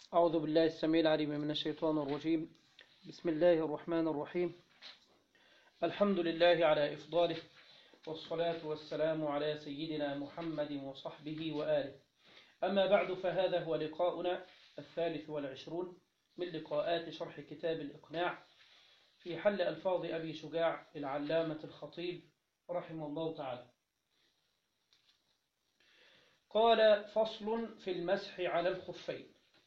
أعوذ بالله السميع العليم من الشيطان الرجيم بسم الله الرحمن الرحيم الحمد لله على إفضاله والصلاة والسلام على سيدنا محمد وصحبه وآله أما بعد فهذا هو لقاؤنا الثالث والعشرون من لقاءات شرح كتاب الإقناع في حل ألفاظ أبي شجاع العلامة الخطيب رحمه الله تعالى قال فصل في المسح على الخفين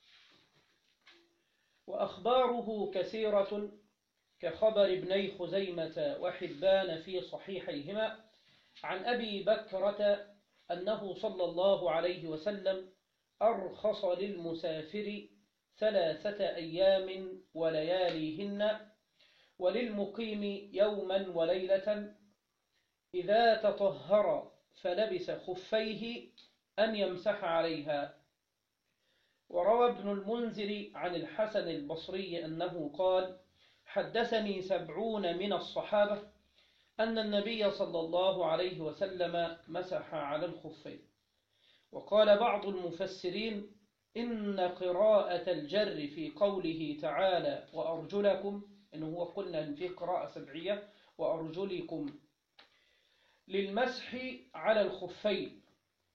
وأخباره كثيرة كخبر ابني خزيمة وحبان في صحيحيهما عن أبي بكرة أنه صلى الله عليه وسلم أرخص للمسافر ثلاثة أيام ولياليهن وللمقيم يوما وليلة إذا تطهر فلبس خفيه أن يمسح عليها وروى ابن المنذر عن الحسن البصري أنه قال حدثني سبعون من الصحابة أن النبي صلى الله عليه وسلم مسح على الخفين وقال بعض المفسرين إن قراءة الجر في قوله تعالى وأرجلكم إنه هو قلنا إن في قراءة سبعية وأرجلكم للمسح على الخفين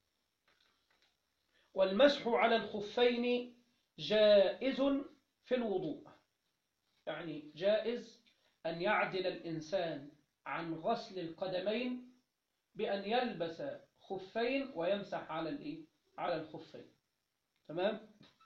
والمسح على الخفين جائز في الوضوء يعني جائز أن يعدل الإنسان عن غسل القدمين بأن يلبس خفين ويمسح على الإيه؟ على الخفين تمام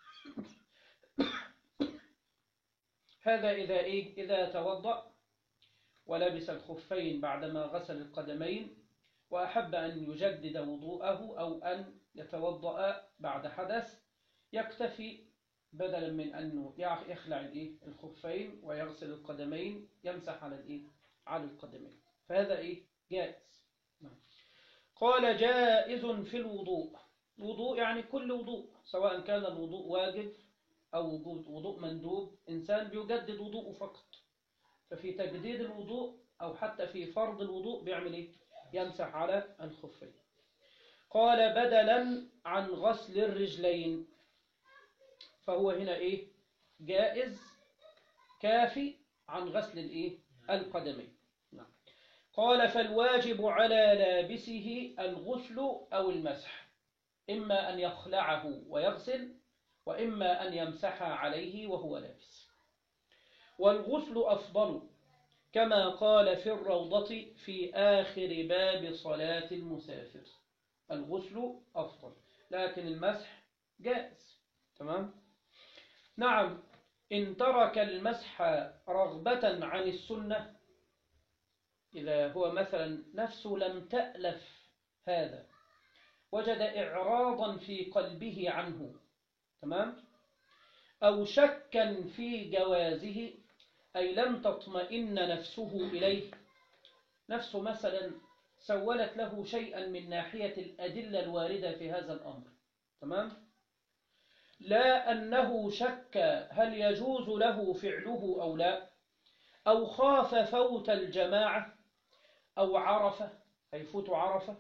هذا إذا إيه؟ إذا توضأ ولبس الخفين بعدما غسل القدمين وأحب أن يجدد وضوءه أو أن يتوضأ بعد حدث يكتفي بدلا من أنه يخلع الإيه؟ الخفين ويغسل القدمين يمسح على الإيه؟ على القدمين فهذا إيه؟ جائز قال جائز في الوضوء الوضوء يعني كل وضوء سواء كان الوضوء واجب أو وجود وضوء مندوب إنسان بيجدد وضوءه فقط ففي تجديد الوضوء أو حتى في فرض الوضوء بيعمل إيه؟ يمسح على الخفين قال بدلا عن غسل الرجلين فهو هنا إيه جائز كافي عن غسل الإيه القدمين نعم. قال فالواجب على لابسه الغسل أو المسح إما أن يخلعه ويغسل وإما أن يمسح عليه وهو لابس والغسل أفضل كما قال في الروضة في آخر باب صلاة المسافر الغسل أفضل لكن المسح جائز تمام نعم إن ترك المسح رغبة عن السنة إذا هو مثلا نفسه لم تألف هذا وجد إعراضا في قلبه عنه تمام أو شكا في جوازه أي لم تطمئن نفسه إليه نفسه مثلا سولت له شيئا من ناحية الأدلة الواردة في هذا الأمر تمام لا أنه شك هل يجوز له فعله أو لا أو خاف فوت الجماعة أو عرفة هيفوت عرفة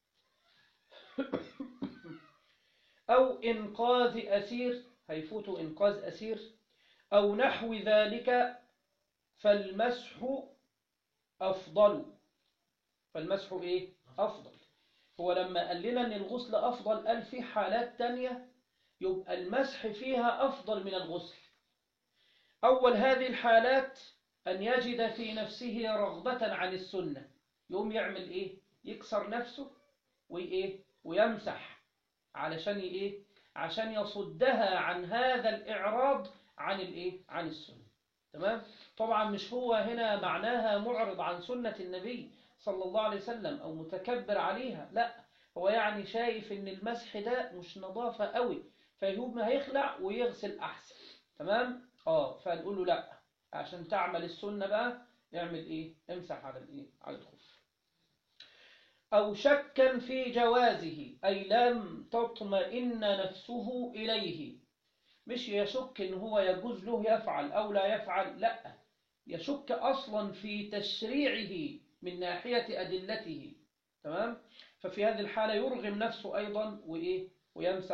أو إنقاذ أسير هيفوت إنقاذ أسير أو نحو ذلك فالمسح أفضل فالمسح إيه؟ أفضل هو لما قال لنا أن الغسل أفضل قال في حالات تانية يبقى المسح فيها أفضل من الغسل أول هذه الحالات أن يجد في نفسه رغبة عن السنة يقوم يعمل إيه؟ يكسر نفسه وإيه؟ ويمسح علشان إيه؟ عشان يصدها عن هذا الإعراض عن الإيه؟ عن السنة تمام؟ طبعا مش هو هنا معناها معرض عن سنة النبي صلى الله عليه وسلم أو متكبر عليها لا هو يعني شايف ان المسح ده مش نظافة قوي فيهوب ما هيخلع ويغسل أحسن تمام؟ اه فنقول له لا عشان تعمل السنة بقى يعمل ايه؟ امسح على الايه؟ على الخف أو شكا في جوازه أي لم تطمئن نفسه إليه مش يشك إن هو يجوز له يفعل أو لا يفعل لا يشك أصلا في تشريعه من ناحية أدلته تمام ففي هذه الحالة يرغم نفسه أيضا وإيه ويمسح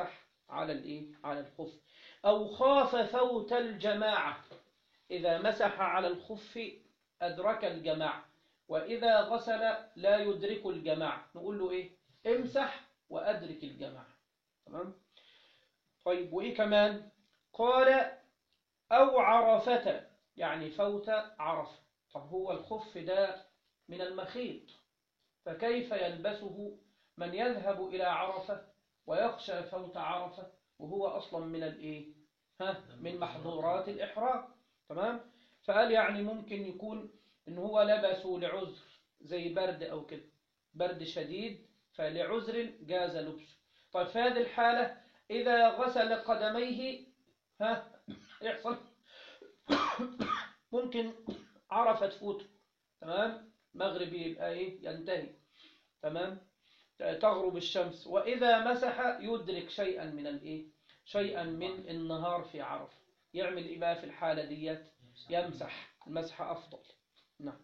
على الإيه على الخف أو خاف فوت الجماعة إذا مسح على الخف أدرك الجماعة وإذا غسل لا يدرك الجماعة نقول له إيه امسح وأدرك الجماعة تمام طيب وإيه كمان قال أو عرفة يعني فوت عرفة طب هو الخف ده من المخيط فكيف يلبسه من يذهب إلى عرفة ويخشى فوت عرفة وهو أصلا من الإيه ها من محظورات الإحرام تمام فقال يعني ممكن يكون إن هو لبسه لعذر زي برد أو كده برد شديد فلعذر جاز لبسه طيب في هذه الحالة إذا غسل قدميه ها يحصل ممكن عرفة تفوت تمام مغرب يبقى إيه ينتهي تمام تغرب الشمس وإذا مسح يدرك شيئا من الإيه شيئا من النهار في عرفة يعمل إيه بقى في الحالة ديت يمسح المسح أفضل نعم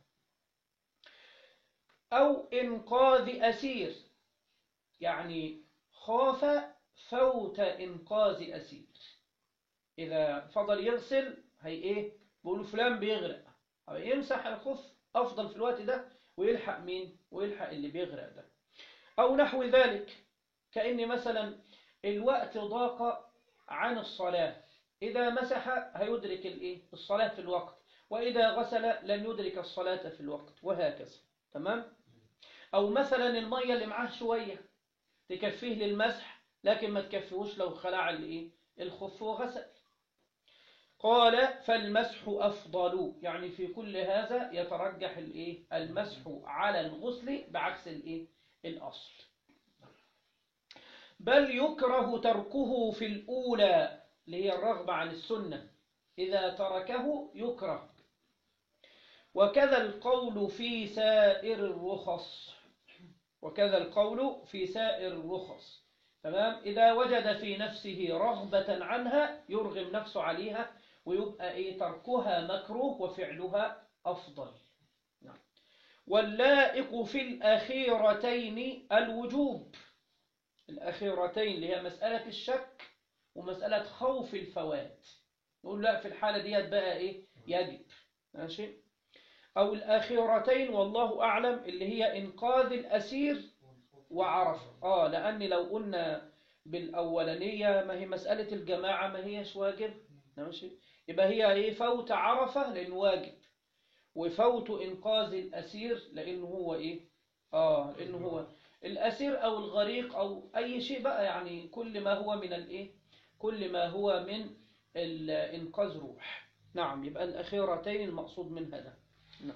أو إنقاذ أسير يعني خاف فوت إنقاذ أسير إذا فضل يغسل هي إيه بيقولوا فلان بيغرق أو يمسح الخف أفضل في الوقت ده ويلحق مين ويلحق اللي بيغرق ده أو نحو ذلك كأن مثلا الوقت ضاق عن الصلاة إذا مسح هيدرك الإيه الصلاة في الوقت وإذا غسل لن يدرك الصلاة في الوقت وهكذا تمام أو مثلا المية اللي معاه شوية تكفيه للمسح لكن ما تكفيهوش لو خلع الإيه الخف وغسل قال فالمسح أفضل يعني في كل هذا يترجح الإيه المسح على الغسل بعكس الإيه الأصل بل يكره تركه في الأولى اللي هي الرغبة عن السنة إذا تركه يكره وكذا القول في سائر الرخص وكذا القول في سائر الرخص تمام إذا وجد في نفسه رغبة عنها يرغم نفسه عليها ويبقى إيه تركها مكروه وفعلها أفضل نعم. واللائق في الأخيرتين الوجوب الأخيرتين اللي هي مسألة الشك ومسألة خوف الفوات نقول لا في الحالة ديت بقى إيه يجب ماشي أو الأخيرتين والله أعلم اللي هي إنقاذ الأسير وعرف آه لأن لو قلنا بالأولانية ما هي مسألة الجماعة ما هيش واجب ماشي يبقى هي إيه فوت عرفة لأنه واجب وفوت إنقاذ الأسير لأنه هو إيه آه لأنه هو الأسير أو الغريق أو أي شيء بقى يعني كل ما هو من الإيه كل ما هو من إنقاذ روح نعم يبقى الأخيرتين المقصود من هذا نعم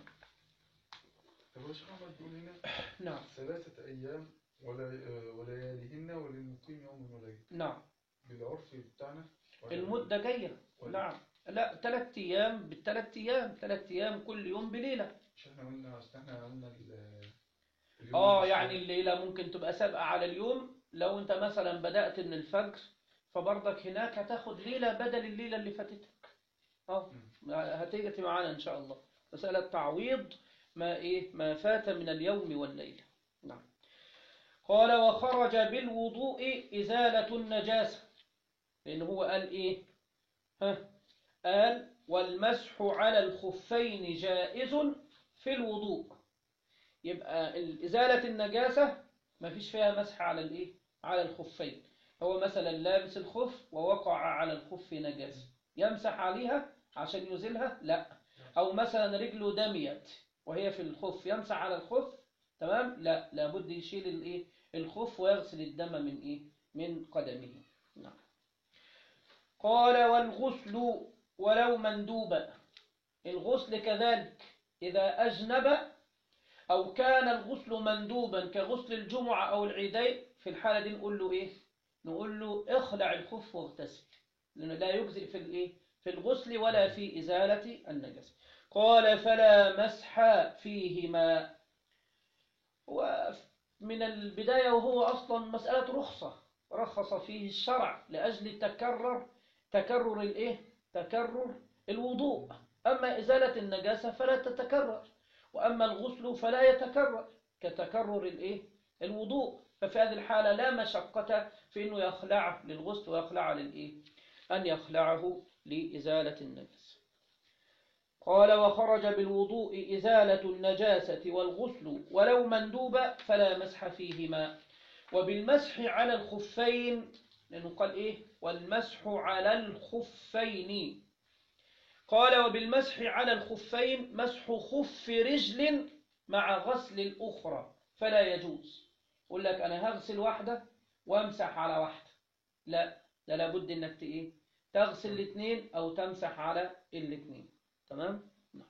طب ايش محمد بيقول هنا نعم ثلاثة أيام ولا ولياليهن ولنقيم يوم وليلة نعم بالعرف بتاعنا ولا المدة جاية ولا- نعم لا ثلاث أيام بالثلاث أيام ثلاث أيام كل يوم بليلة مش احنا قلنا اصل احنا قلنا ال- اليوم آه مش- يعني الليلة ممكن تبقى سابقة على اليوم لو أنت مثلا بدأت من الفجر فبرضك هناك هتاخد ليلة بدل الليلة اللي فاتتك اه هتيجي معانا إن شاء الله مسألة تعويض ما إيه ما فات من اليوم والليلة نعم قال وخرج بالوضوء إزالة النجاسة لأن هو قال إيه ها قال والمسح على الخفين جائز في الوضوء يبقى ال- إزالة النجاسة ما فيش فيها مسح على الإيه على الخفين هو مثلا لابس الخف ووقع على الخف نجاسة يمسح عليها عشان يزيلها لا أو مثلا رجله دميت وهي في الخف يمسح على الخف تمام لا لابد يشيل الإيه الخف ويغسل الدم من إيه من قدمه نعم قال والغسل ولو مندوبا الغسل كذلك إذا أجنب أو كان الغسل مندوبا كغسل الجمعة أو العيدين في الحالة دي نقول له إيه نقول له اخلع الخف واغتسل لأنه لا يجزئ في الإيه في الغسل ولا في إزالة النجس قال فلا مسح فيهما ومن البداية وهو أصلا مسألة رخصة رخص فيه الشرع لأجل تكرر تكرر الإيه تكرر الوضوء أما إزالة النجاسة فلا تتكرر وأما الغسل فلا يتكرر كتكرر الإيه الوضوء ففي هذه الحالة لا مشقة في أنه يخلعه للغسل ويخلعه للإيه أن يخلعه لإزالة النجس قال وخرج بالوضوء إزالة النجاسة والغسل ولو مندوبة فلا مسح فيهما وبالمسح على الخفين لأنه قال إيه والمسح على الخفين قال وبالمسح على الخفين مسح خف رجل مع غسل الأخرى فلا يجوز يقول لك أنا هغسل واحدة وامسح على واحدة لا ده لابد انك ت- ايه تغسل الاثنين او تمسح على الاثنين تمام نعم.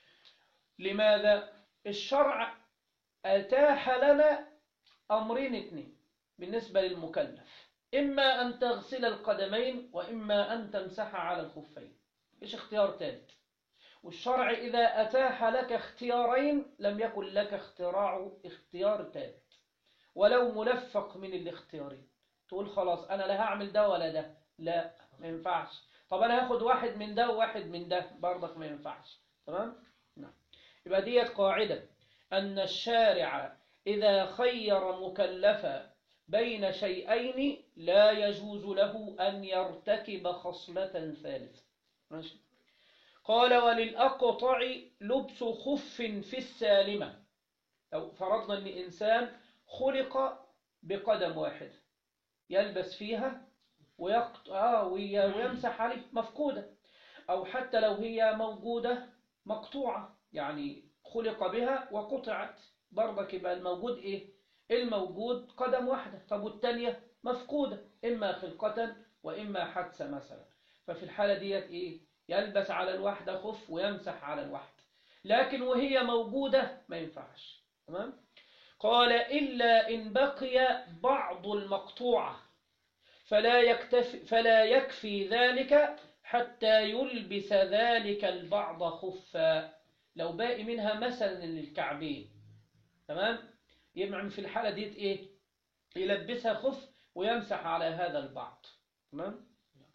لماذا الشرع اتاح لنا امرين اثنين بالنسبه للمكلف اما ان تغسل القدمين واما ان تمسح على الخفين ايش اختيار ثالث والشرع اذا اتاح لك اختيارين لم يكن لك اختراع اختيار ثالث ولو ملفق من الاختيارين تقول خلاص انا لا هعمل ده ولا ده لا ما ينفعش طب انا هاخد واحد من ده وواحد من ده برضك ما ينفعش تمام نعم يبقى ديت قاعدة ان الشارع اذا خير مكلفا بين شيئين لا يجوز له ان يرتكب خصلة ثالثة ماشي قال وللأقطع لبس خف في السالمة لو فرضنا ان انسان خلق بقدم واحد يلبس فيها ويقط... آه وي... ويمسح عليه مفقودة أو حتى لو هي موجودة مقطوعة يعني خلق بها وقطعت برضك يبقى الموجود إيه الموجود قدم واحدة طب والتانية مفقودة إما خلقة وإما حدثة مثلا ففي الحالة ديت إيه يلبس على الواحدة خف ويمسح على الواحدة لكن وهي موجودة ما ينفعش تمام قال إلا إن بقي بعض المقطوعة فلا يكتفي فلا يكفي ذلك حتى يلبس ذلك البعض خفا لو باقي منها مثلا للكعبين تمام يبقى في الحالة دي ايه يلبسها خف ويمسح على هذا البعض تمام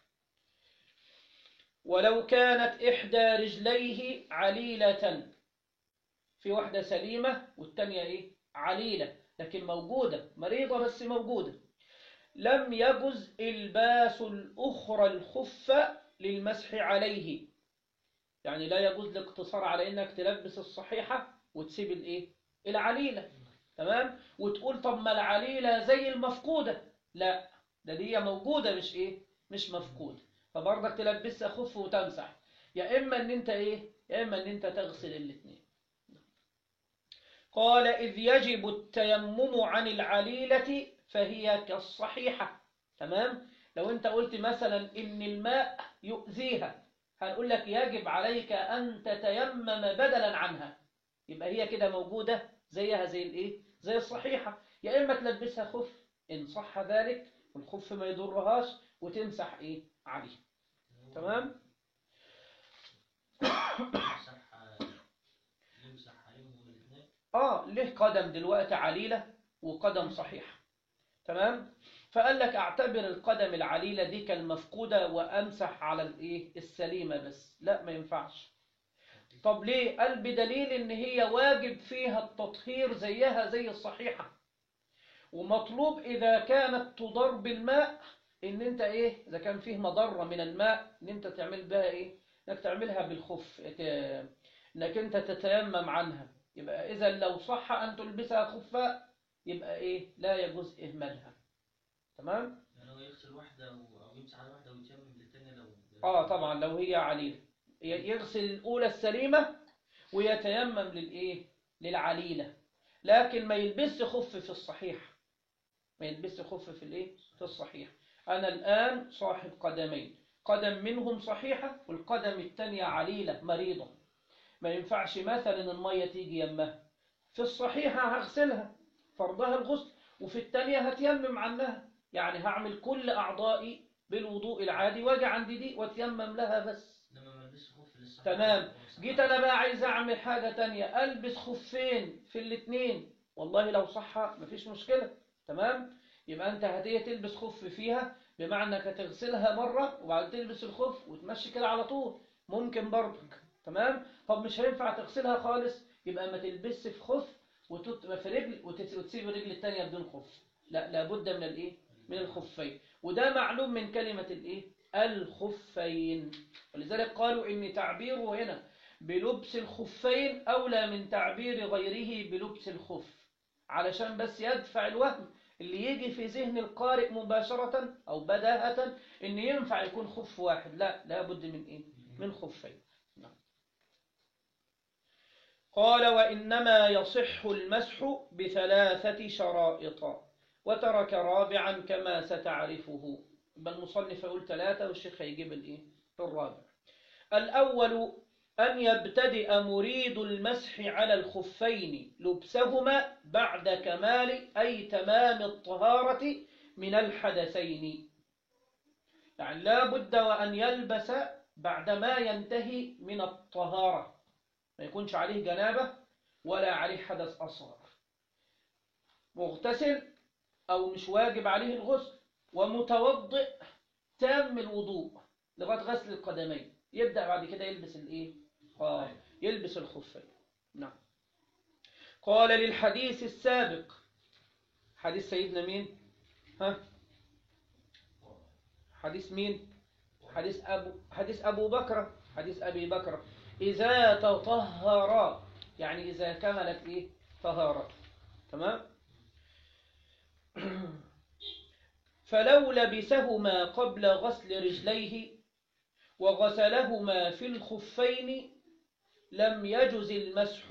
ولو كانت إحدى رجليه عليلة في واحدة سليمة والتانية إيه عليلة لكن موجودة مريضة بس موجودة لم يجز الباس الأخرى الخف للمسح عليه يعني لا يجوز الاقتصار على انك تلبس الصحيحة وتسيب الايه العليلة تمام وتقول طب ما العليلة زي المفقودة لا ده دي موجودة مش ايه مش مفقودة فبرضك تلبسها خف وتمسح يا اما ان انت ايه يا اما ان انت تغسل الاثنين قال إذ يجب التيمم عن العليلة فهي كالصحيحة تمام لو انت قلت مثلا ان الماء يؤذيها هنقول لك يجب عليك ان تتيمم بدلا عنها يبقى هي كده موجودة زيها زي الايه زي الصحيحة يا اما تلبسها خف ان صح ذلك والخف ما يضرهاش وتمسح ايه عليه تمام يمسح يمسح عليهم هما الاثنين اه له قدم دلوقتي عليلة وقدم صحيحة تمام فقال لك اعتبر القدم العليلة دي كالمفقودة وامسح على الايه السليمة بس لا ما ينفعش طب ليه قال بدليل ان هي واجب فيها التطهير زيها زي الصحيحة ومطلوب اذا كانت تضر بالماء ان انت ايه اذا كان فيه مضرة من الماء ان انت تعمل بها ايه انك تعملها بالخف ت- انك انت تتيمم عنها يبقى اذا لو صح ان تلبسها خفاء يبقى ايه لا يجوز اهمالها تمام يعني هو يغسل واحدة و- أو يمسح على واحدة ويتيمم للتانية لو اه طبعا لو هي عليلة ي- يغسل الاولى السليمة ويتيمم للايه للعليلة لكن ما يلبسش خف في الصحيح ما يلبسش خف في الايه في الصحيح انا الان صاحب قدمين قدم منهم صحيحة والقدم الثانية عليلة مريضة ما ينفعش مثلا المية تيجي يمها في الصحيحة هغسلها فرضها الغسل وفي الثانية هتيمم عنها يعني هعمل كل أعضائي بالوضوء العادي واجي عند دي واتيمم لها بس لما ما لبسش خف للصحيح تمام جيت انا بقى عايز اعمل حاجة تانية البس خفين في الاتنين والله لو صح مفيش مشكلة تمام يبقى انت هتيجي تلبس خف فيها بمعنى انك هتغسلها مرة وبعد تلبس الخف وتمشي كده على طول ممكن برضك تمام طب مش هينفع تغسلها خالص يبقى ما تلبسش في خف وتت... في رجل وتت... وتسيب الرجل التانية بدون خف لا لابد من الايه من الخفين وده معلوم من كلمة الايه الخفين ولذلك قالوا ان تعبيره هنا بلبس الخفين اولى من تعبير غيره بلبس الخف علشان بس يدفع الوهم اللي يجي في ذهن القارئ مباشرة او بداهة ان ينفع يكون خف واحد لا لابد من ايه من خفين نعم. قال وإنما يصح المسح بثلاثة شرائط وترك رابعا كما ستعرفه بل المصنف يقول ثلاثة والشيخ هيجيب الايه الرابع الأول أن يبتدئ مريد المسح على الخفين لبسهما بعد كمال أي تمام الطهارة من الحدثين يعني لا بد وأن يلبس بعدما ينتهي من الطهارة ما يكونش عليه جنابة ولا عليه حدث أصغر مغتسل أو مش واجب عليه الغسل ومتوضئ تام الوضوء لغاية غسل القدمين يبدأ بعد كده يلبس الايه آه يلبس الخفين نعم قال للحديث السابق حديث سيدنا مين ها حديث مين حديث أبو حديث أبو بكر حديث أبي بكر إذا تطهر يعني إذا كملت إيه طهارة تمام فلو لبسهما قبل غسل رجليه وغسلهما في الخفين لم يجز المسح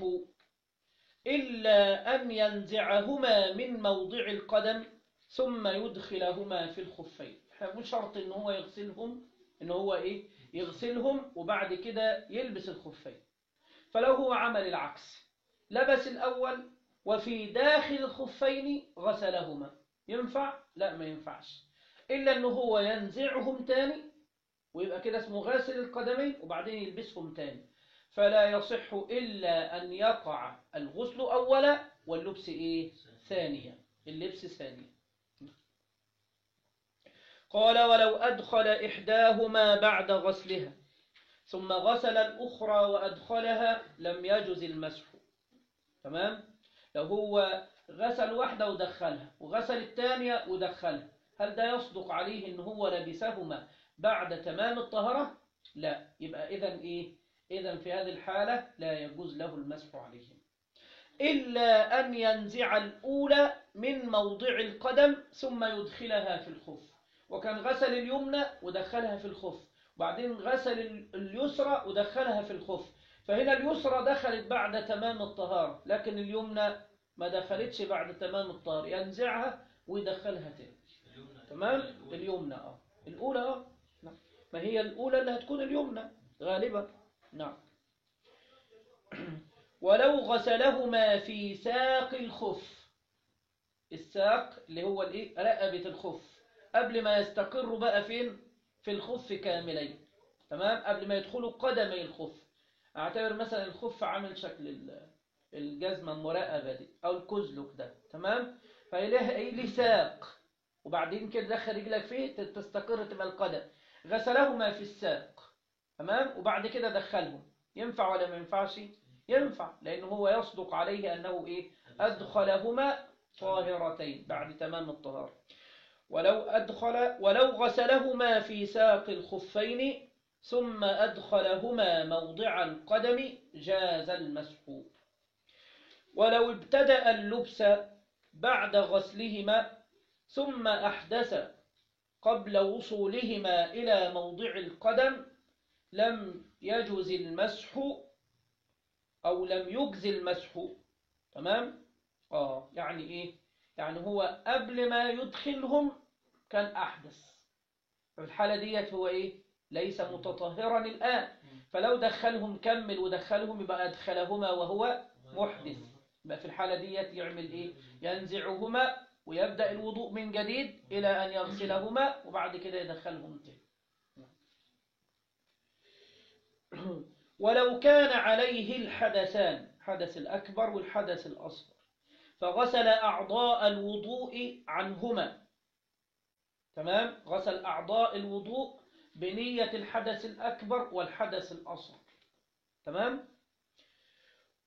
إلا أن ينزعهما من موضع القدم ثم يدخلهما في الخفين مش شرط إن هو يغسلهم إن هو إيه يغسلهم وبعد كده يلبس الخفين فلو هو عمل العكس لبس الأول وفي داخل الخفين غسلهما ينفع؟ لا ما ينفعش إلا أنه هو ينزعهم تاني ويبقى كده اسمه غاسل القدمين وبعدين يلبسهم تاني فلا يصح إلا أن يقع الغسل أولا واللبس إيه؟ ثانيا اللبس ثانيا قال ولو أدخل إحداهما بعد غسلها ثم غسل الأخرى وأدخلها لم يجز المسح تمام لو هو غسل واحدة ودخلها وغسل الثانية ودخلها هل ده يصدق عليه إن هو لبسهما بعد تمام الطهرة لا يبقى إذا إيه إذا في هذه الحالة لا يجوز له المسح عليهم إلا أن ينزع الأولى من موضع القدم ثم يدخلها في الخف وكان غسل اليمنى ودخلها في الخف وبعدين غسل اليسرى ودخلها في الخف فهنا اليسرى دخلت بعد تمام الطهارة لكن اليمنى ما دخلتش بعد تمام الطهارة ينزعها ويدخلها تاني تمام اليمنى اه الأولى اه نعم. ما هي الأولى اللي هتكون اليمنى غالبا نعم ولو غسلهما في ساق الخف الساق اللي هو الايه رقبة الخف قبل ما يستقروا بقى فين في الخف كاملين تمام قبل ما يدخلوا قدمي الخف اعتبر مثلا الخف عامل شكل الجزمة المراقبة دي او الكزلك ده تمام فإله ايه ليه ساق وبعدين كده دخل رجلك فيه تستقر تبقى القدم غسلهما في الساق تمام وبعد كده دخلهم ينفع ولا ما ينفعش ينفع لأنه هو يصدق عليه أنه إيه أدخلهما طاهرتين بعد تمام الطهارة ولو أدخل ولو غسلهما في ساق الخفين ثم أدخلهما موضع القدم جاز المسح ولو ابتدأ اللبس بعد غسلهما ثم أحدث قبل وصولهما إلى موضع القدم لم يجز المسح أو لم يجز المسح تمام آه يعني إيه يعني هو قبل ما يدخلهم كان أحدث في الحالة ديت هو إيه ليس متطهرا الآن فلو دخلهم كمل ودخلهم يبقى أدخلهما وهو محدث يبقى في الحالة ديت يعمل إيه ينزعهما ويبدأ الوضوء من جديد إلى أن يغسلهما وبعد كده يدخلهم تاني ولو كان عليه الحدثان حدث الأكبر والحدث الأصغر فغسل أعضاء الوضوء عنهما تمام غسل أعضاء الوضوء بنية الحدث الأكبر والحدث الأصغر تمام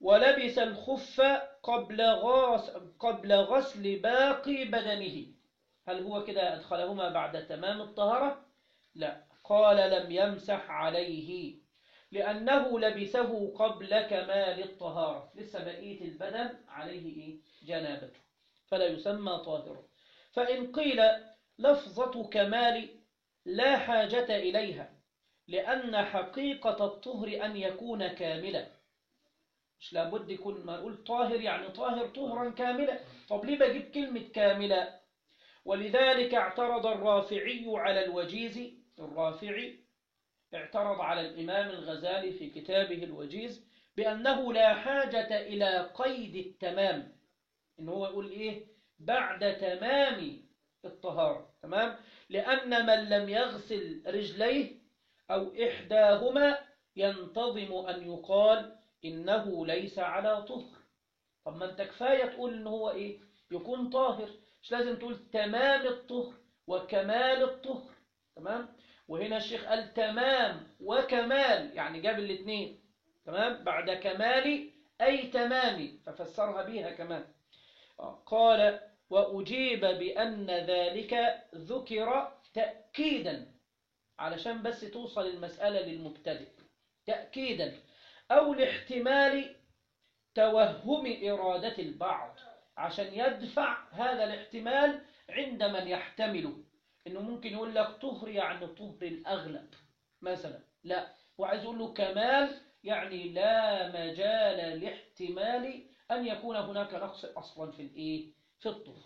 ولبس الخف قبل غاس قبل غسل باقي بدنه هل هو كده أدخلهما بعد تمام الطهارة؟ لا قال لم يمسح عليه لأنه لبسه قبل كمال الطهارة لسه بقية البدن عليه إيه؟ جنابته فلا يسمى طاهرا فإن قيل لفظة كمال لا حاجة إليها لأن حقيقة الطهر أن يكون كاملا مش لابد يكون ما نقول طاهر يعني طاهر طهرا كاملا طب ليه بجيب كلمة كاملة ولذلك اعترض الرافعي على الوجيز الرافعي اعترض على الإمام الغزالي في كتابه الوجيز بأنه لا حاجة إلى قيد التمام إن هو يقول إيه بعد تمام الطهارة تمام لأن من لم يغسل رجليه أو إحداهما ينتظم أن يقال إنه ليس على طهر طب ما أنت كفاية تقول إن هو إيه يكون طاهر مش لازم تقول تمام الطهر وكمال الطهر تمام وهنا الشيخ قال تمام وكمال يعني جاب الاثنين تمام بعد كمال أي تمام ففسرها بيها كمان آه، قال وأجيب بأن ذلك ذكر تأكيدا علشان بس توصل المسألة للمبتدئ تأكيدا أو لاحتمال توهم إرادة البعض عشان يدفع هذا الاحتمال عند من يحتمله إنه ممكن يقول لك طهر يعني طهر الأغلب مثلا لا وعايز يقول له كمال يعني لا مجال لاحتمال أن يكون هناك نقص أصلا في الإيه في الطهر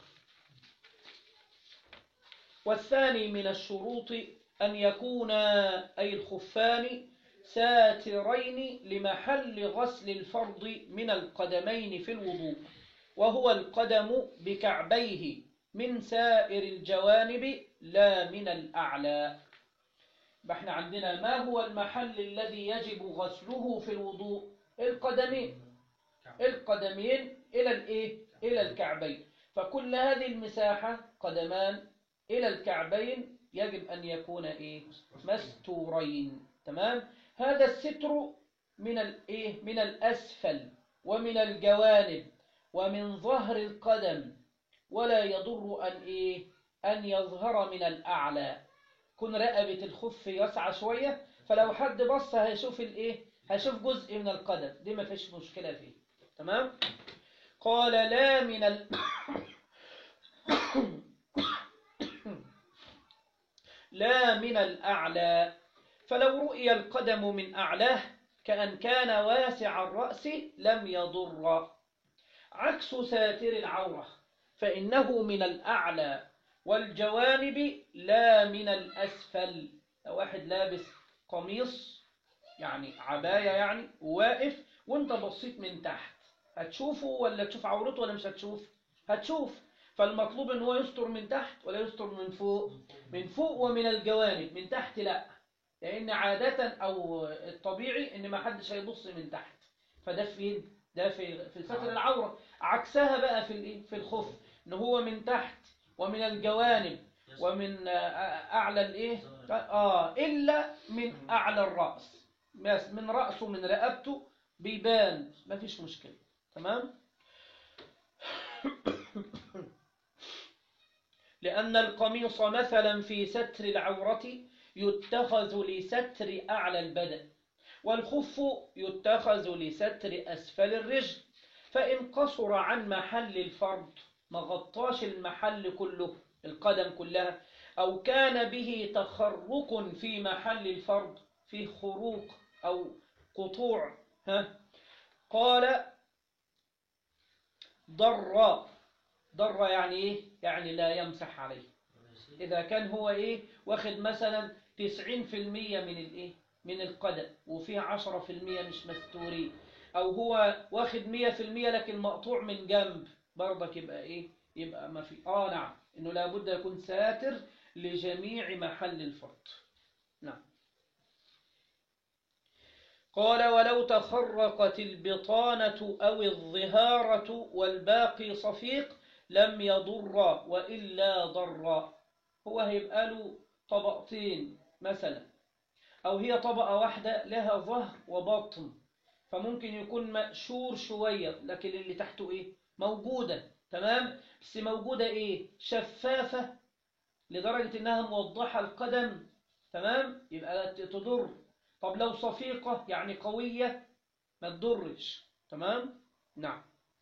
والثاني من الشروط أن يكون أي الخفان ساترين لمحل غسل الفرض من القدمين في الوضوء وهو القدم بكعبيه من سائر الجوانب لا من الأعلى احنا عندنا ما هو المحل الذي يجب غسله في الوضوء القدمين القدمين إلى الإيه؟ إلى الكعبين فكل هذه المساحة قدمان إلى الكعبين يجب أن يكون إيه؟ مستورين تمام هذا الستر من الإيه؟ من الأسفل ومن الجوانب ومن ظهر القدم ولا يضر أن إيه؟ أن يظهر من الأعلى كن رقبة الخف يسعى شوية فلو حد بص هيشوف الإيه؟ هيشوف جزء من القدم دي ما فيش مشكلة فيه تمام قال لا من ال... لا من الأعلى فلو رؤي القدم من أعلاه كأن كان واسع الرأس لم يضر عكس ساتر العورة فإنه من الأعلى والجوانب لا من الأسفل لو واحد لابس قميص يعني عباية يعني واقف وانت بصيت من تحت هتشوفه ولا تشوف عورته ولا مش هتشوف هتشوف فالمطلوب ان هو يستر من تحت ولا يستر من فوق من فوق ومن الجوانب من تحت لا لان عادة او الطبيعي ان ما حدش هيبص من تحت فده فين ده في في ستر العورة عكسها بقى في الايه في الخف ان هو من تحت ومن الجوانب ومن اعلى الايه اه الا من اعلى الراس بس من راسه من رقبته بيبان ما فيش مشكله تمام لأن القميص مثلا في ستر العورة يتخذ لستر أعلى البدن والخف يتخذ لستر أسفل الرجل فإن قصر عن محل الفرض ما غطاش المحل كله القدم كلها أو كان به تخرق في محل الفرض فيه خروق أو قطوع ها قال ضر ضر يعني ايه يعني لا يمسح عليه اذا كان هو ايه واخد مثلا 90% من الايه من القدم وفيه 10% مش مستورين او هو واخد 100% لكن مقطوع من جنب برضك يبقى ايه يبقى ما في اه نعم انه لابد يكون ساتر لجميع محل الفرض نعم قال ولو تخرقت البطانة أو الظهارة والباقي صفيق لم يضر وإلا ضر هو هيبقى له طبقتين مثلا أو هي طبقة واحدة لها ظهر وبطن فممكن يكون مقشور شوية لكن اللي تحته إيه موجودة تمام بس موجودة إيه شفافة لدرجة إنها موضحة القدم تمام يبقى تضر طب لو صفيقة يعني قوية ما تضرش تمام نعم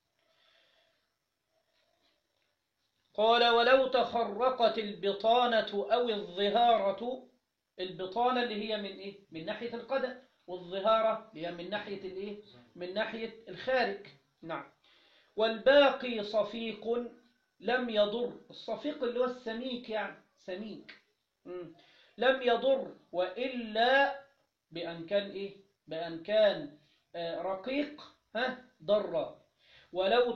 قال ولو تخرقت البطانة أو الظهارة البطانة اللي هي من إيه؟ من ناحية القدم والظهارة اللي هي من ناحية الإيه؟ من ناحية الخارج نعم والباقي صفيق لم يضر الصفيق اللي هو السميك يعني سميك مم. لم يضر وإلا بأن كان إيه؟ بأن كان آه، رقيق ها ضر ولو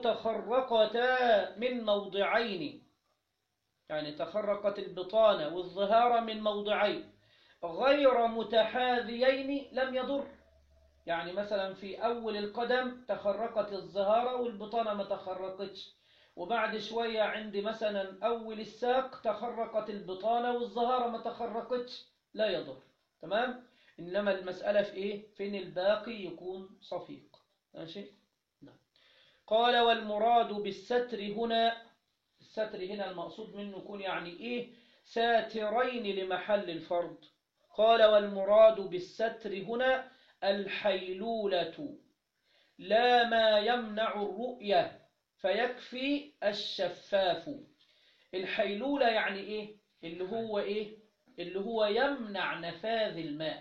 تخرقتا من موضعين يعني تخرقت البطانة والظهارة من موضعين غير متحاذيين لم يضر يعني مثلا في أول القدم تخرقت الظهارة والبطانة ما تخرقتش وبعد شوية عند مثلا أول الساق تخرقت البطانة والظهارة ما تخرقتش لا يضر تمام إنما المسألة في إيه فين الباقي يكون صفيق ماشي نعم قال والمراد بالستر هنا الستر هنا المقصود منه يكون يعني إيه ساترين لمحل الفرض قال والمراد بالستر هنا الحيلولة لا ما يمنع الرؤية فيكفي الشفاف الحيلولة يعني إيه اللي هو إيه اللي هو يمنع نفاذ الماء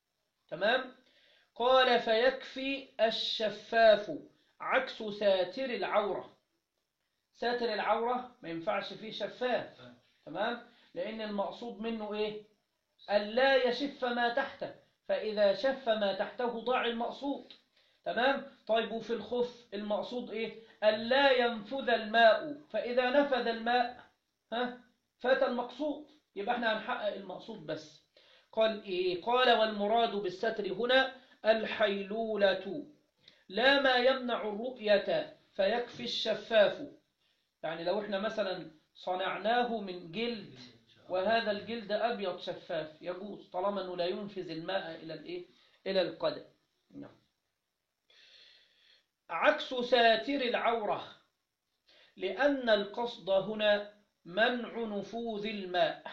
تمام قال فيكفي الشفاف عكس ساتر العورة ساتر العورة ما ينفعش فيه شفاف تمام لأن المقصود منه إيه ألا يشف ما تحته فإذا شف ما تحته ضاع المقصود تمام طيب وفي الخف المقصود إيه ألا ينفذ الماء فإذا نفذ الماء ها فات المقصود يبقى احنا هنحقق المقصود بس قال إيه قال والمراد بالستر هنا الحيلولة لا ما يمنع الرؤية فيكفي الشفاف يعني لو احنا مثلا صنعناه من جلد وهذا الجلد أبيض شفاف يجوز طالما أنه لا ينفذ الماء إلى الإيه؟ إلى القدم نعم. عكس ساتر العورة لأن القصد هنا منع نفوذ الماء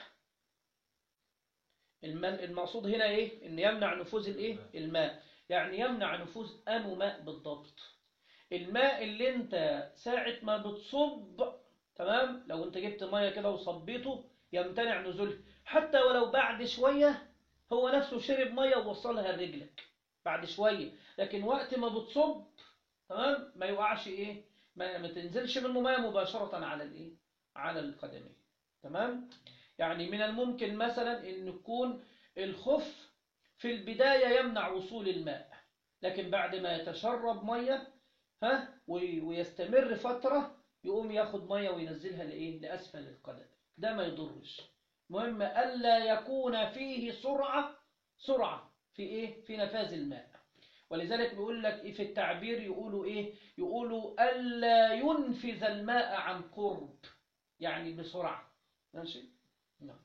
المن- المقصود هنا إيه؟ إن يمنع نفوذ الإيه؟ الماء يعني يمنع نفوذ أنو ماء بالضبط الماء اللي انت ساعة ما بتصب تمام لو انت جبت مية كده وصبيته يمتنع نزولها حتى ولو بعد شوية هو نفسه شرب مية ووصلها لرجلك بعد شوية لكن وقت ما بتصب تمام ما يوقعش ايه ما, ما تنزلش منه مية مباشرة على الايه على القدمين تمام يعني من الممكن مثلا ان يكون الخف في البداية يمنع وصول الماء لكن بعد ما يتشرب مية ها وي- ويستمر فترة يقوم ياخد مية وينزلها لإيه لأسفل القدم ده ما يضرش مهم ألا يكون فيه سرعة سرعة في إيه في نفاذ الماء ولذلك بيقول لك إيه في التعبير يقولوا إيه يقولوا ألا ينفذ الماء عن قرب يعني بسرعة ماشي نعم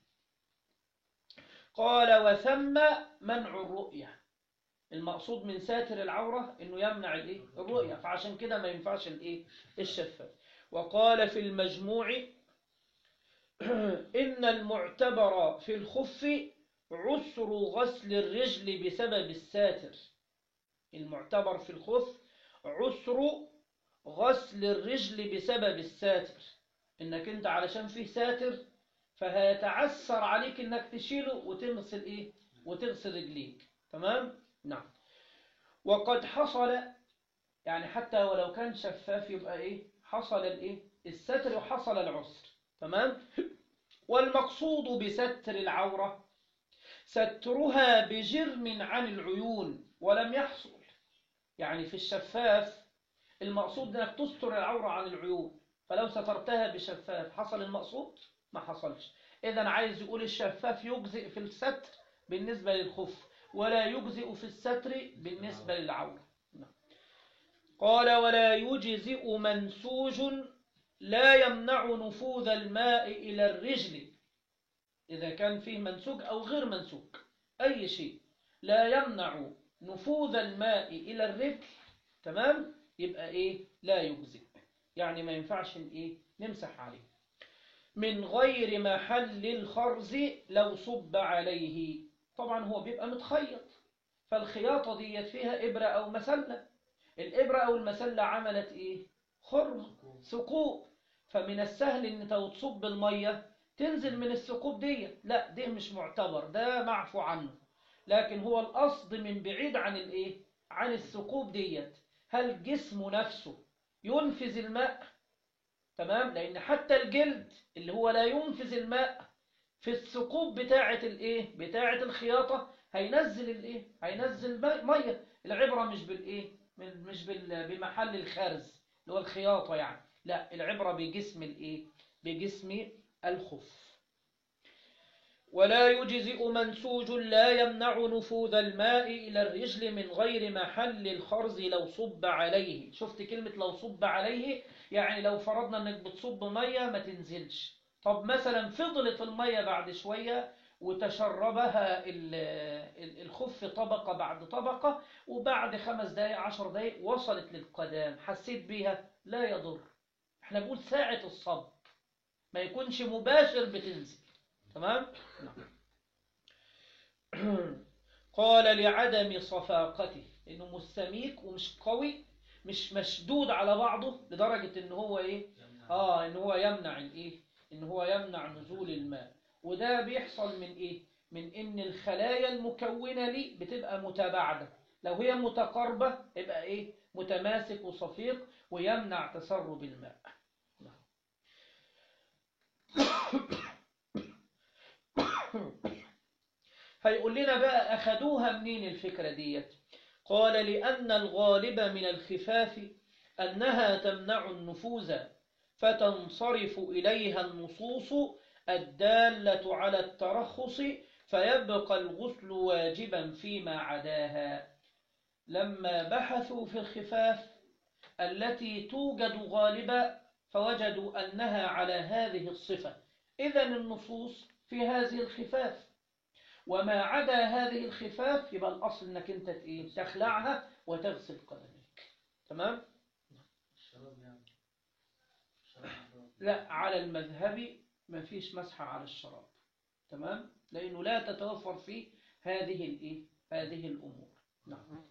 قال وثم منع الرؤية المقصود من ساتر العورة انه يمنع الايه الرؤية فعشان كده ما ينفعش الايه الشفاف وقال في المجموع ان المعتبر في الخف عسر غسل الرجل بسبب الساتر المعتبر في الخف عسر غسل الرجل بسبب الساتر انك انت علشان فيه ساتر فهيتعسر عليك انك تشيله وتغسل ايه وتغسل رجليك تمام نعم وقد حصل يعني حتى ولو كان شفاف يبقى ايه حصل الايه الستر وحصل العسر تمام والمقصود بستر العورة سترها بجرم عن العيون ولم يحصل يعني في الشفاف المقصود انك تستر العورة عن العيون فلو سترتها بشفاف حصل المقصود ما حصلش اذا عايز يقول الشفاف يجزئ في الستر بالنسبة للخف ولا يجزئ في الستر بالنسبة للعورة نعم. قال ولا يجزئ منسوج لا يمنع نفوذ الماء إلى الرجل إذا كان فيه منسوج أو غير منسوج أي شيء لا يمنع نفوذ الماء إلى الرجل تمام يبقى إيه لا يجزئ يعني ما ينفعش إيه نمسح عليه من غير محل الخرز لو صب عليه طبعا هو بيبقى متخيط فالخياطة ديت فيها إبرة أو مسلة الإبرة أو المسلة عملت إيه خرم ثقوب فمن السهل ان انت تصب الميه تنزل من الثقوب دي لا ده مش معتبر ده معفو عنه لكن هو القصد من بعيد عن الايه عن الثقوب ديت هل جسمه نفسه ينفذ الماء تمام لان حتى الجلد اللي هو لا ينفذ الماء في الثقوب بتاعه الايه بتاعه الخياطه هينزل الايه هينزل ميه العبره مش بالايه مش بمحل الخرز اللي هو الخياطه يعني لا العبرة بجسم الايه بجسم الخف ولا يجزئ منسوج لا يمنع نفوذ الماء إلى الرجل من غير محل الخرز لو صب عليه شفت كلمة لو صب عليه يعني لو فرضنا انك بتصب مية ما تنزلش طب مثلا فضلت المية بعد شوية وتشربها الخف طبقة بعد طبقة وبعد خمس دقايق عشر دقايق وصلت للقدام حسيت بيها لا يضر احنا بنقول ساعة الصب ما يكونش مباشر بتنزل تمام قال لعدم صفاقته انه مستميك ومش قوي مش مشدود على بعضه لدرجة ان هو ايه اه ان هو يمنع الايه ان هو يمنع نزول الماء وده بيحصل من ايه من ان الخلايا المكونة ليه بتبقى متباعدة لو هي متقاربة يبقى ايه متماسك وصفيق ويمنع تسرب الماء هيقول لنا بقى أخدوها منين الفكرة ديت قال لأن الغالب من الخفاف أنها تمنع النفوذ فتنصرف إليها النصوص الدالة على الترخص فيبقى الغسل واجبا فيما عداها لما بحثوا في الخفاف التي توجد غالبا فوجدوا أنها على هذه الصفة إذا النصوص في هذه الخفاف وما عدا هذه الخفاف يبقى الأصل أنك أنت تخلعها وتغسل قدميك تمام؟ الشراب يعني الشراب لا على المذهب ما فيش مسحة على الشراب تمام؟ لأنه لا تتوفر فيه هذه الإيه؟ هذه الأمور نعم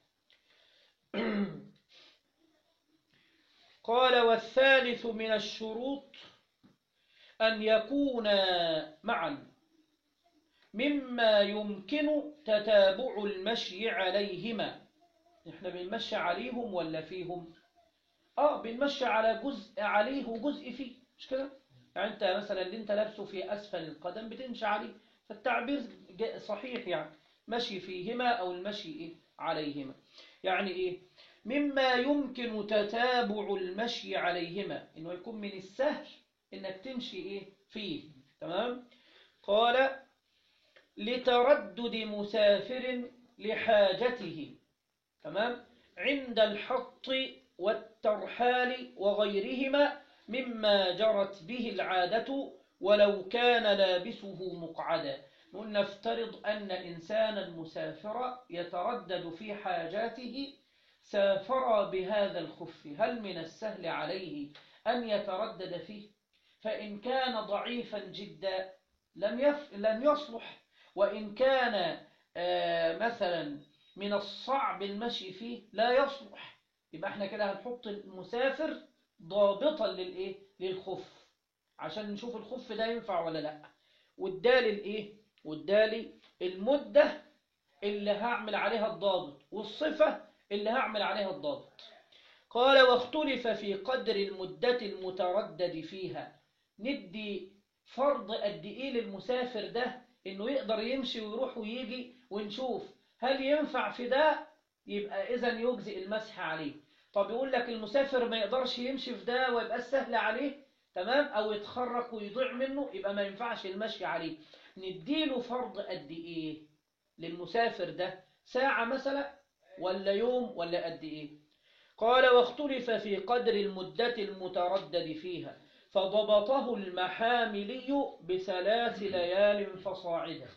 قال والثالث من الشروط أن يكون معا مما يمكن تتابع المشي عليهما احنا بنمشي عليهم ولا فيهم اه بنمشي على جزء عليه وجزء فيه مش كده يعني انت مثلا اللي انت لابسه في اسفل القدم بتمشي عليه فالتعبير صحيح يعني مشي فيهما او المشي ايه عليهما يعني ايه مما يمكن تتابع المشي عليهما انه يكون من السهل انك تمشي ايه فيه تمام قال لتردد مسافر لحاجته تمام عند الحط والترحال وغيرهما مما جرت به العادة ولو كان لابسه مقعدا نقول نفترض أن إنسانا مسافرا يتردد في حاجاته سافر بهذا الخف هل من السهل عليه أن يتردد فيه فإن كان ضعيفا جدا لم, يف... لم يصلح وإن كان آه مثلا من الصعب المشي فيه لا يصلح يبقى احنا كده هنحط المسافر ضابطا للايه للخف عشان نشوف الخف ده ينفع ولا لا والدالي الايه والدالي المدة اللي هعمل عليها الضابط والصفة اللي هعمل عليها الضابط قال واختلف في قدر المدة المتردد فيها ندي فرض قد ايه للمسافر ده انه يقدر يمشي ويروح ويجي ونشوف هل ينفع في ده يبقى اذا يجزئ المسح عليه طب يقول لك المسافر ما يقدرش يمشي في ده ويبقى سهل عليه تمام او يتخرق ويضيع منه يبقى ما ينفعش المشي عليه نديله فرض قد ايه للمسافر ده ساعة مثلا ولا يوم ولا قد ايه قال واختلف في قدر المدة المتردد فيها فضبطه المحاملي بثلاث ليال فصاعدا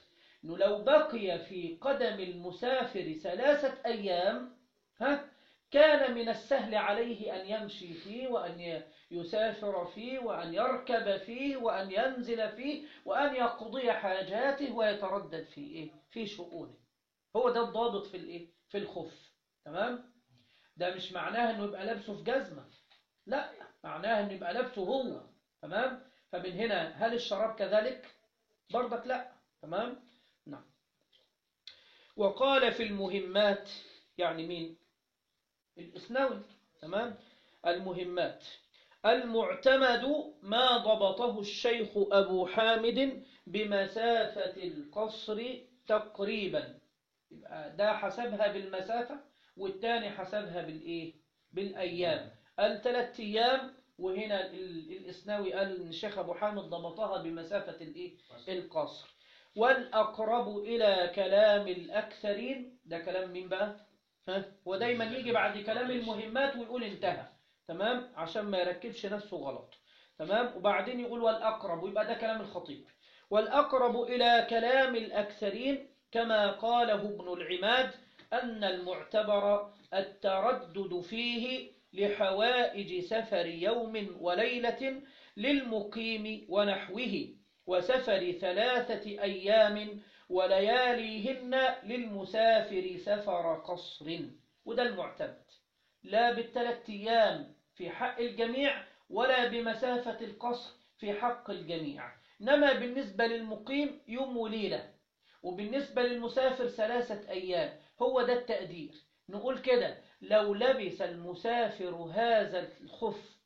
إنه لو بقي في قدم المسافر ثلاثة أيام ها كان من السهل عليه أن يمشي فيه وأن يسافر فيه وأن يركب فيه وأن ينزل فيه وأن يقضي حاجاته ويتردد في إيه؟ في شؤونه هو ده الضابط في الإيه؟ في الخف تمام ده مش معناه انه يبقى لابسه في جزمة لا معناه انه يبقى لابسه هو تمام فمن هنا هل الشراب كذلك برضك لا تمام نعم وقال في المهمات يعني مين الإسناوي تمام المهمات المعتمد ما ضبطه الشيخ أبو حامد بمسافة القصر تقريبا يبقى ده حسبها بالمسافة والتاني حسبها بالإيه بالأيام الثلاث أيام وهنا ال- الإسناوي قال إن الشيخ أبو حامد ضبطها بمسافة الإيه القصر والأقرب إلى كلام الأكثرين ده كلام مين بقى ها ودايما يجي بعد كلام المهمات ويقول انتهى تمام عشان ما يركبش نفسه غلط تمام وبعدين يقول والأقرب ويبقى ده كلام الخطيب والأقرب إلى كلام الأكثرين كما قاله ابن العماد أن المعتبر التردد فيه لحوائج سفر يوم وليلة للمقيم ونحوه وسفر ثلاثة أيام ولياليهن للمسافر سفر قصر وده المعتمد لا بالثلاث أيام في حق الجميع ولا بمسافة القصر في حق الجميع إنما بالنسبة للمقيم يوم وليلة وبالنسبة للمسافر ثلاثة أيام هو ده التقدير نقول كده لو لبس المسافر هذا الخف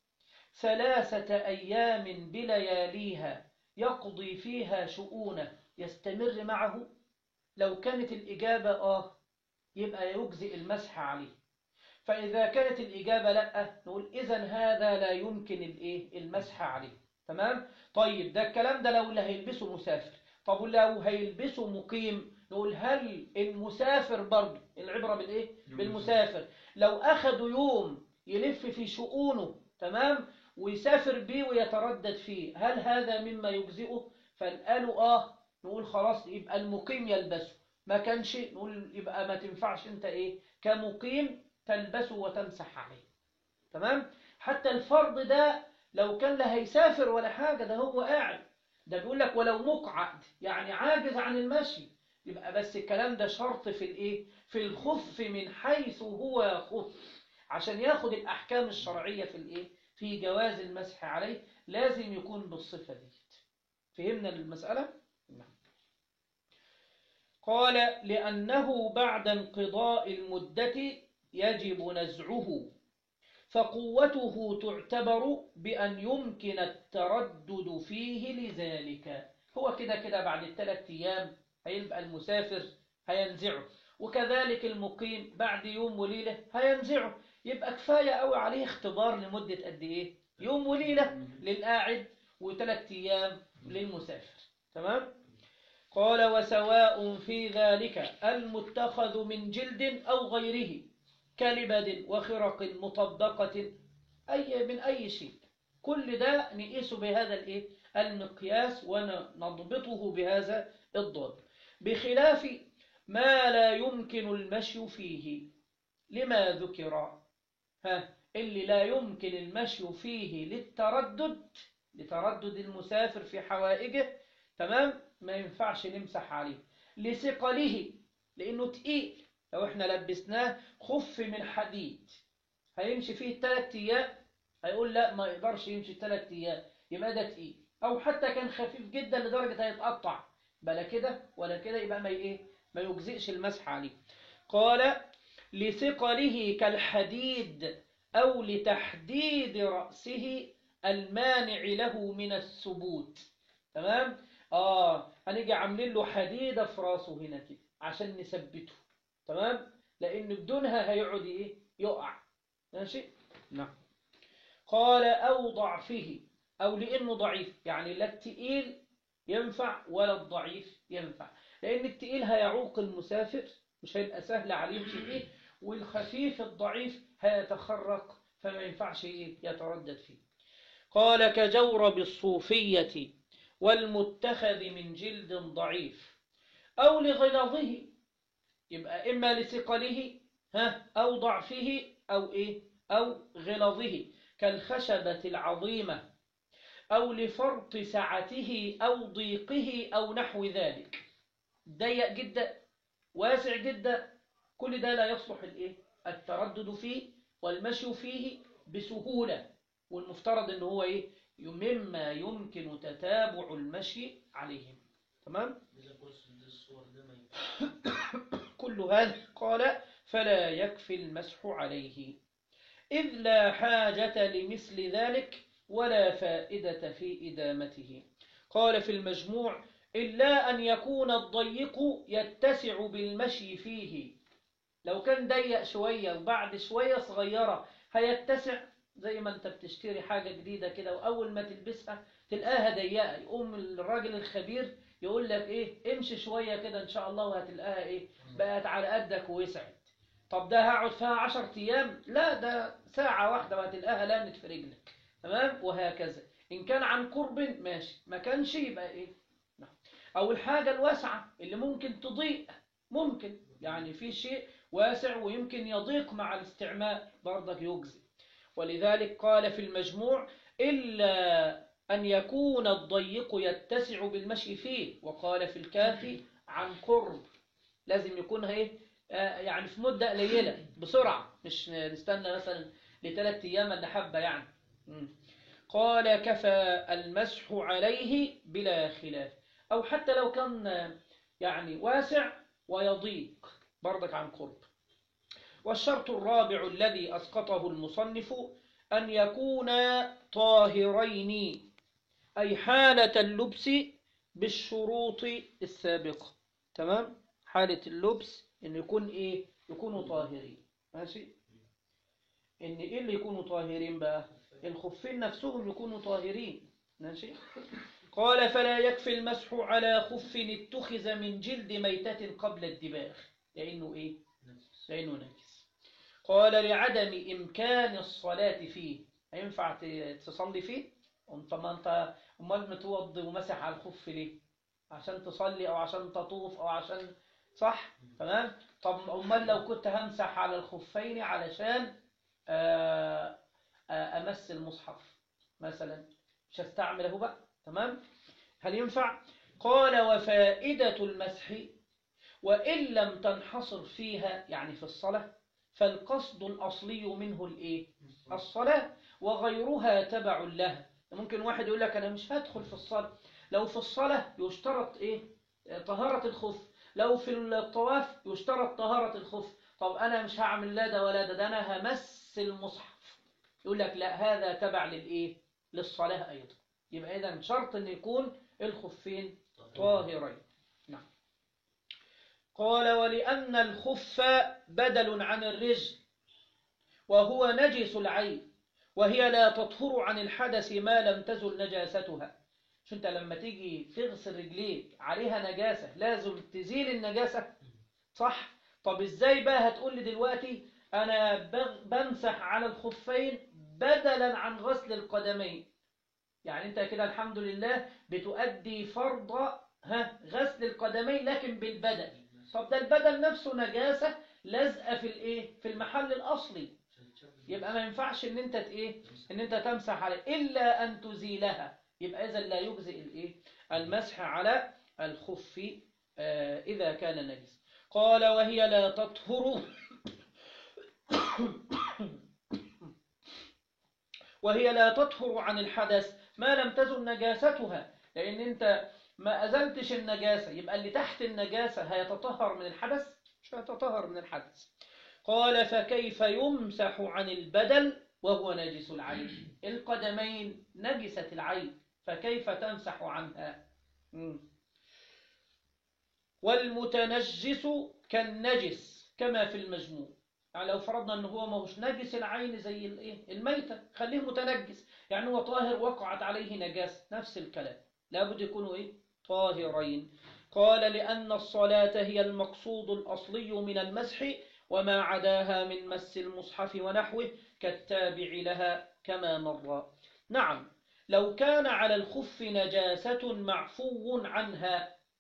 ثلاثة أيام بلياليها يقضي فيها شؤونه يستمر معه لو كانت الإجابة آه يبقى يجزئ المسح عليه فإذا كانت الإجابة لا نقول إذا هذا لا يمكن الإيه المسح عليه تمام طيب ده الكلام ده لو اللي هيلبسه مسافر طب لو هيلبسه مقيم نقول هل المسافر برضه العبرة بالإيه بالمسافر لو أخذوا يوم يلف في شؤونه تمام ويسافر بيه ويتردد فيه هل هذا مما يجزئه فقالوا آه نقول خلاص يبقى المقيم يلبسه ما كانش نقول يبقى ما تنفعش انت ايه كمقيم تلبسه وتمسح عليه تمام حتى الفرض ده لو كان لا هيسافر ولا حاجة ده هو قاعد ده بيقول لك ولو مقعد يعني عاجز عن المشي يبقى بس الكلام ده شرط في الايه في الخف من حيث هو يخف عشان ياخد الأحكام الشرعية في الايه في جواز المسح عليه لازم يكون بالصفة دي فهمنا المسألة؟ نعم. قال لأنه بعد انقضاء المدة يجب نزعه فقوته تعتبر بأن يمكن التردد فيه لذلك هو كده كده بعد الثلاث أيام هيبقى المسافر هينزعه وكذلك المقيم بعد يوم وليلة هينزعه يبقى كفاية قوي عليه اختبار لمدة قد إيه يوم وليلة للقاعد وثلاث أيام للمسافر تمام قال وسواء في ذلك المتخذ من جلد أو غيره كلبد وخرق مطبقة أي من أي شيء كل ده نقيسه بهذا الإيه؟ المقياس ونضبطه بهذا الضرب بخلاف ما لا يمكن المشي فيه لما ذكر ها اللي لا يمكن المشي فيه للتردد لتردد المسافر في حوائجه تمام ما ينفعش نمسح عليه لثقله لأنه تقيل لو احنا لبسناه خف من حديد هيمشي فيه ثلاث ايام هيقول لا ما يقدرش يمشي ثلاث ايام يبقى ده تقيل او حتى كان خفيف جدا لدرجة هيتقطع بلا كده ولا كده يبقى ما ايه ما يجزئش المسح عليه قال لثقله كالحديد او لتحديد رأسه المانع له من الثبوت تمام اه هنيجي عاملين له حديدة في راسه هنا كده عشان نثبته تمام لان بدونها هيقعد ايه يقع ماشي نعم قال او ضعفه او لانه ضعيف يعني لا التقيل ينفع ولا الضعيف ينفع لان التقيل هيعوق المسافر مش هيبقى سهل عليه يمشي فيه والخفيف الضعيف هيتخرق فما ينفعش ايه يتردد فيه قال كجورب الصوفية والمتخذ من جلد ضعيف أو لغلظه يبقى إما لثقله ها أو ضعفه أو إيه أو غلظه كالخشبة العظيمة أو لفرط سعته أو ضيقه أو نحو ذلك ضيق جدا واسع جدا كل ده لا يصلح الإيه التردد فيه والمشي فيه بسهولة والمفترض ان هو ايه مما يمكن تتابع المشي عليهم تمام إذا قلت الصور ده ما ينفعش كل هذا قال فلا يكفي المسح عليه إذ لا حاجة لمثل ذلك ولا فائدة في إدامته قال في المجموع إلا أن يكون الضيق يتسع بالمشي فيه لو كان ضيق شوية وبعد شوية صغيرة هيتسع زي ما انت بتشتري حاجة جديدة كده وأول ما تلبسها تلقاها ضيقة يقوم الراجل الخبير يقول لك ايه امشي شوية كده ان شاء الله وهتلقاها ايه بقت على قدك ووسعت طب ده هقعد فيها عشر ايام لا ده ساعة واحدة وهتلقاها لامت في رجلك تمام وهكذا ان كان عن قرب ماشي ما كانش يبقى ايه نعم. او الحاجة الواسعة اللي ممكن تضيق ممكن يعني في شيء واسع ويمكن يضيق مع الاستعمال برضك يجزي ولذلك قال في المجموع إلا أن يكون الضيق يتسع بالمشي فيه وقال في الكافي عن قرب لازم يكون ايه آه، يعني في مدة قليلة بسرعة مش نستنى مثلا لثلاث أيام ولا حبة يعني مم. قال كفى المسح عليه بلا خلاف أو حتى لو كان آه، يعني واسع ويضيق برضك عن قرب والشرط الرابع الذي أسقطه المصنف أن يكونا طاهرين أي حالة اللبس بالشروط السابقة تمام حالة اللبس إن يكون إيه يكونوا طاهرين ماشي إن إيه اللي يكونوا طاهرين بقى الخفين نفسهم يكونوا طاهرين ماشي قال فلا يكفي المسح على خف اتخذ من جلد ميتة قبل الدباغ لأنه إيه لأنه نجس قال لعدم إمكان الصلاة فيه هينفع ت- تصلي فيه انت ما انت امال متوضي ومسح على الخف ليه عشان تصلي او عشان تطوف او عشان صح تمام طب امال لو كنت همسح على الخفين علشان آه، آه، امس المصحف مثلا مش هستعمله بقى تمام هل ينفع قال وفائدة المسح وإن لم تنحصر فيها يعني في الصلاة فالقصد الأصلي منه الإيه؟ الصلاة وغيرها تبع لها ممكن واحد يقول لك أنا مش هدخل في الصلاة لو في الصلاة يشترط إيه؟ طهارة الخف لو في الطواف يشترط طهارة الخف طب أنا مش هعمل لا ده ولا ده ده أنا همس المصحف يقول لك لا هذا تبع للإيه؟ للصلاة أيضا يبقى إذا شرط أن يكون الخفين طاهرين نعم قال ولأن الخف بدل عن الرجل وهو نجس العين وهي لا تطهر عن الحدث ما لم تزل نجاستها شو انت لما تيجي تغسل رجليك عليها نجاسة لازم تزيل النجاسة صح طب ازاي بقى هتقول لي دلوقتي انا بغ- بمسح على الخفين بدلا عن غسل القدمين يعني انت كده الحمد لله بتؤدي فرض ها غسل القدمين لكن بالبدل طب ده البدل نفسه نجاسة لازقة في الايه في المحل الاصلي يبقى ما ينفعش ان انت ت- ايه ان انت تمسح عليه الا ان تزيلها يبقى اذا لا يجزئ الايه المسح على الخف آه، اذا كان نجس قال وهي لا تطهر وهي لا تطهر عن الحدث ما لم تزل نجاستها لان انت ما ازلتش النجاسه يبقى اللي تحت النجاسه هيتطهر من الحدث مش هيتطهر من الحدث قال فكيف يمسح عن البدل وهو نجس العين القدمين نجست العين فكيف تمسح عنها مم. والمتنجس كالنجس كما في المجموع يعني لو فرضنا ان هو ما هوش نجس العين زي الايه الميتة خليه متنجس يعني هو طاهر وقعت عليه نجاسة نفس الكلام لابد يكونوا ايه طاهرين قال لأن الصلاة هي المقصود الأصلي من المسح وما عداها من مس المصحف ونحوه كالتابع لها كما مر نعم لو كان على الخف نجاسة معفو عنها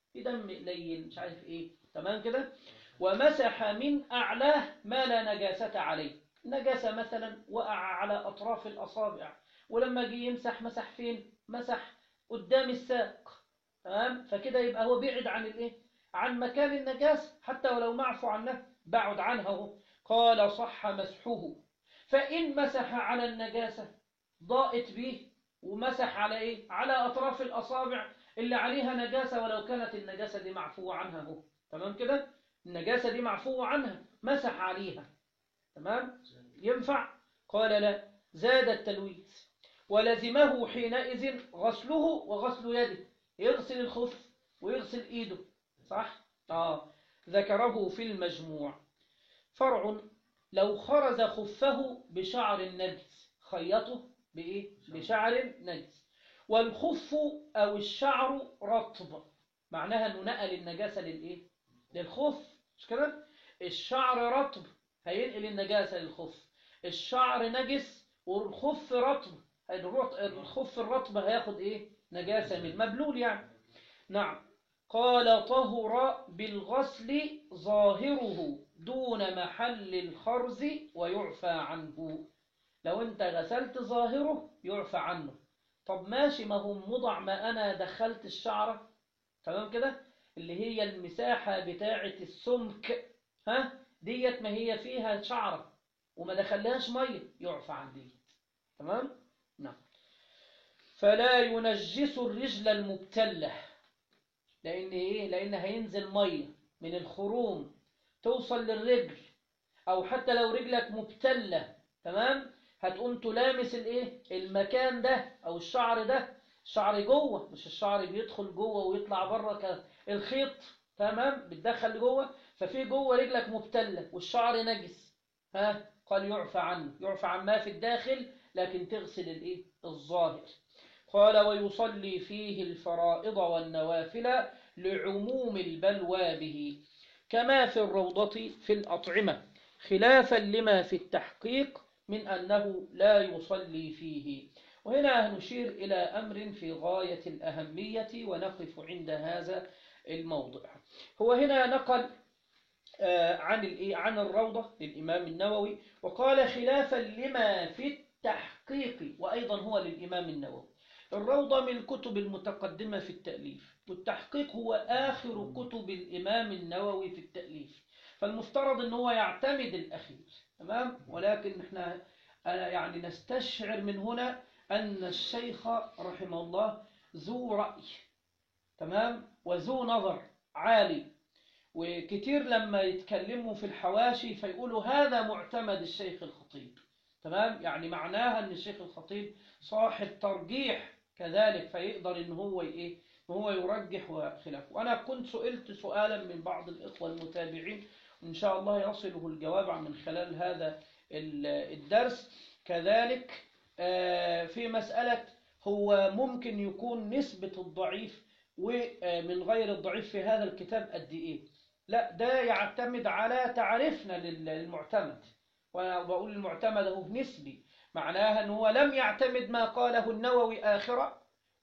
في دم قليل مش عارف ايه تمام كده ومسح من أعلاه ما لا نجاسة عليه نجاسة مثلا وقع على أطراف الأصابع ولما جه يمسح مسح فين مسح قدام الساق تمام فكده يبقى هو بعد عن الايه عن مكان النجاسة حتى ولو معفو عنه بعد عنها هو قال صح مسحه فإن مسح على النجاسة ضاءت به ومسح على ايه على أطراف الأصابع اللي عليها نجاسة ولو كانت النجاسة دي معفو عنها هو تمام كده النجاسة دي معفو عنها مسح عليها تمام ينفع قال لا زاد التلويث ولزمه حينئذ غسله وغسل يده يغسل الخف ويغسل ايده صح اه ذكره في المجموع فرع لو خرز خفه بشعر النجس خيطه بايه بشعر نجس والخف او الشعر رطب معناها انه نقل النجاسه للايه للخف مش كده الشعر رطب هينقل النجاسه للخف الشعر نجس والخف رطب الرط- الخف الرطب هياخد ايه نجاسه من مبلول يعني نعم قال طهر بالغسل ظاهره دون محل الخرز ويعفى عنه لو انت غسلت ظاهره يعفى عنه طب ماشي ما هو موضع ما انا دخلت الشعرة تمام كده اللي هي المساحة بتاعة السمك ها ديت ما هي فيها شعرة وما دخلهاش مية يعفى عن ديت تمام نعم فلا ينجس الرجل المبتلة لأن إيه لأن هينزل مية من الخروم توصل للرجل أو حتى لو رجلك مبتلة تمام هتقوم تلامس الايه المكان ده او الشعر ده الشعر جوه مش الشعر بيدخل جوه ويطلع بره كالخيط تمام بتدخل لجوه ففي جوه رجلك مبتله والشعر نجس ها قال يعفى عنه يعفى عن ما في الداخل لكن تغسل الايه الظاهر قال ويصلي فيه الفرائض والنوافل لعموم البلوى به كما في الروضة في الأطعمة خلافا لما في التحقيق من أنه لا يصلي فيه وهنا نشير إلى أمر في غاية الأهمية ونقف عند هذا الموضع هو هنا نقل آه، عن الإيه؟ عن الروضة للإمام النووي وقال خلافا لما في التحقيق وأيضا هو للإمام النووي الروضة من الكتب المتقدمة في التأليف والتحقيق هو آخر كتب الإمام النووي في التأليف فالمفترض أنه هو يعتمد الأخير تمام ولكن احنا أنا يعني نستشعر من هنا أن الشيخ رحمه الله ذو رأي تمام وذو نظر عالي وكتير لما يتكلموا في الحواشي فيقولوا هذا معتمد الشيخ الخطيب تمام يعني معناها أن الشيخ الخطيب صاحب ترجيح كذلك فيقدر ان هو ايه ان هو يرجح وخلافه وانا كنت سئلت سؤالا من بعض الاخوه المتابعين وان شاء الله يصله الجواب من خلال هذا ال- الدرس كذلك آه، في مساله هو ممكن يكون نسبه الضعيف ومن غير الضعيف في هذا الكتاب قد ايه لا ده يعتمد على تعريفنا لل- للمعتمد وانا بقول المعتمد هو نسبي معناها أنه لم يعتمد ما قاله النووي آخرا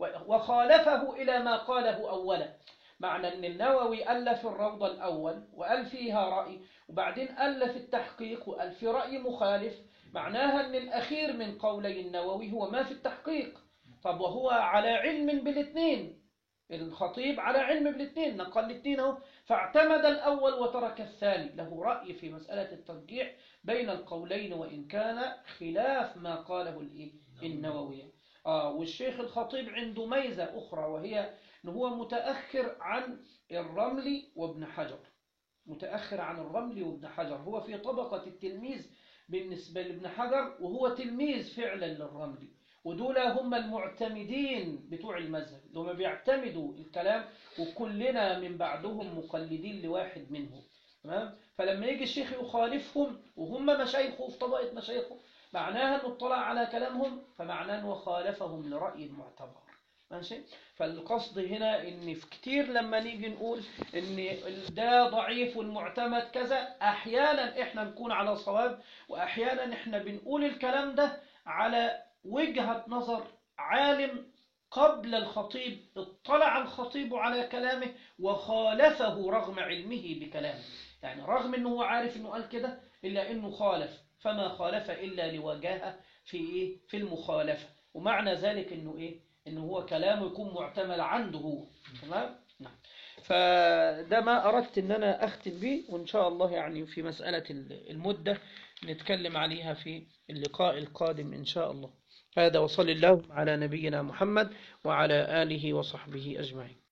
وخالفه إلى ما قاله أولا معنى أن النووي ألف الروضة الأول وقال فيها رأي وبعدين ألف التحقيق وقال في رأي مخالف معناها أن الأخير من قولي النووي هو ما في التحقيق طب وهو على علم بالاثنين الخطيب على علم بالاثنين نقل الاثنين اهو فاعتمد الأول وترك الثاني له رأي في مسألة الترجيح بين القولين وإن كان خلاف ما قاله الإيه؟ النووي آه والشيخ الخطيب عنده ميزة أخرى وهي أنه هو متأخر عن الرمل وابن حجر متأخر عن الرمل وابن حجر هو في طبقة التلميذ بالنسبة لابن حجر وهو تلميذ فعلا للرمل ودول هم المعتمدين بتوع المذهب اللي هم بيعتمدوا الكلام وكلنا من بعدهم مقلدين لواحد منهم تمام فلما يجي الشيخ يخالفهم وهم مشايخه في طبقة مشايخه معناها انه اطلع على كلامهم فمعناه انه خالفهم لرأي معتبر ماشي فالقصد هنا ان في كتير لما نيجي نقول ان ده ضعيف والمعتمد كذا احيانا احنا نكون على صواب واحيانا احنا بنقول الكلام ده على وجهة نظر عالم قبل الخطيب اطلع الخطيب على كلامه وخالفه رغم علمه بكلامه يعني رغم أنه هو عارف أنه قال كده إلا أنه خالف فما خالف إلا لوجاهة في إيه؟ في المخالفة ومعنى ذلك أنه إيه؟ أنه هو كلامه يكون معتمد عنده هو تمام؟ نعم فده ما أردت أن أنا أختم به وإن شاء الله يعني في مسألة المدة نتكلم عليها في اللقاء القادم إن شاء الله هذا وصل الله على نبينا محمد وعلى آله وصحبه أجمعين